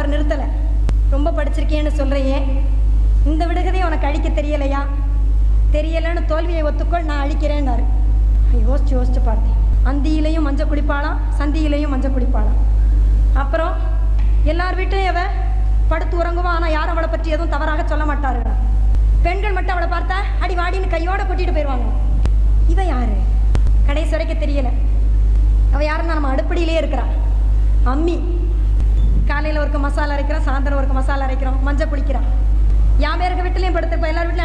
அவர் நிறுத்தலை ரொம்ப படிச்சிருக்கேன்னு சொல்றியே இந்த விடுகதையை உனக்கு அழிக்க தெரியலையா தெரியலைன்னு தோல்வியை ஒத்துக்கொள் நான் அழிக்கிறேன்னாரு யோசிச்சு யோசிச்சு பார்த்தேன் அந்தியிலையும் மஞ்சள் குடிப்பாளாம் சந்தியிலையும் மஞ்சள் குடிப்பாளாம் அப்புறம் எல்லார் வீட்டையும் அவ படுத்து உறங்குவா ஆனால் யாரும் அவளை பற்றி எதுவும் தவறாக சொல்ல மாட்டாருடா பெண்கள் மட்டும் அவளை பார்த்தா அடி வாடின்னு கையோட கூட்டிட்டு போயிடுவாங்க இவ யாரு கடைசி வரைக்கும் தெரியல அவ யாருன்னா நம்ம அடுப்படியிலே இருக்கிறா அம்மி காலையில் ஒருக்க மசாலா அரைக்கிறோம் சாயந்தரம் ஒருக்க மசாலா அரைக்கிறோம் மஞ்சள் குளிக்கிறோம் யான் பேருக்கு வீட்டிலையும் படுத்திருப்போம் எல்லார் வீட்லையும்